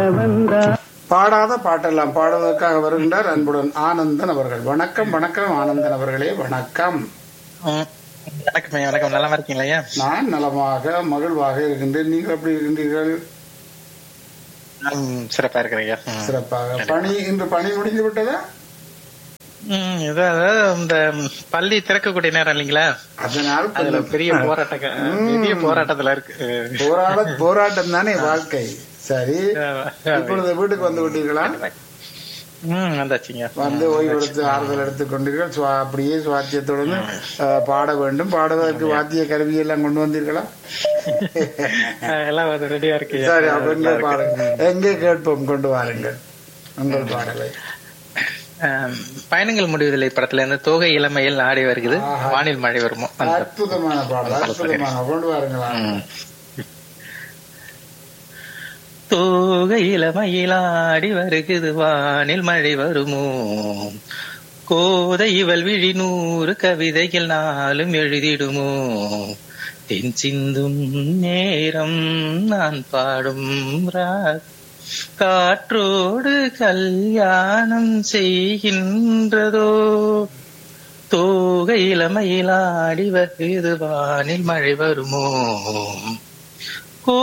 வந்தா பாடாத பாட்டெல்லாம் பாடுவதற்காக வருகின்றார் அன்புடன் ஆனந்தன் அவர்கள் வணக்கம் வணக்கம் ஆனந்தன் அவர்களே வணக்கம் ம். வணக்கம் ஐயா, வணக்கம் நல்லா இருக்கீங்களா ஐயா நான் நலமாக மகிழ்வாக இருக்கின்றேன் நீங்கள் எப்படி இருக்கின்றீர்கள் ம், சிறப்பா இருக்கிறேன் ஐயா ம். சிறப்பாக பணி இன்று பணி முடிந்து விட்டதா ம், இது அதாவது இந்த பள்ளி திறக்கக்கூடிய நேரம் இல்லைங்களா அதனால் அதுல கொஞ்சம் பெரிய போராட்டம் பெரிய போராட்டத்துல இருக்கு போராட போராட்டம் தானே வாழ்க்கை சரி அஹ், இப்பொழுது வீட்டுக்கு வந்து விட்டீர்களா ம் வந்தாச்சுங்க வந்து ஓய்வெடுத்து ஆறுதல் எடுத்துக் கொண்டீர்கள் சுவா- அப்படியே சுவாத்தியத்துடன் அஹ், பாட வேண்டும் பாடுவதற்கு வாத்திய கருவி எல்லாம் கொண்டு வந்தீர்களா அஹ், எல்லாம் ரெடியா இருக்கு ஐயா. சரி அப்ப எங்கே பாருங்க எங்கே கேட்போம் கொண்டு வாருங்கள் உங்கள் பாடலை அஹ், பயணங்கள் முடிவதில்லை படத்துல இருந்து தோகை இளமையில் ஆடி வருகிறது ஆஹா. வானில் மழை வருமோ அந்த அற்புதமான பாடல் அற்புதமான கொண்டு வாருங்களா ம். தோகை இளமையிலாடி வருகுது வானில் மழை வருமோ கோதை இவள் விழி நூறு கவிதைகள் நாளும் எழுதிடுமோ தென் சிந்தும் நேரம் நான் பாடும் ரா- காற்றோடு கல்யாணம் செய்கின்றதோ தோகை இளமையிலாடி வருது வானில் மழை வருமோ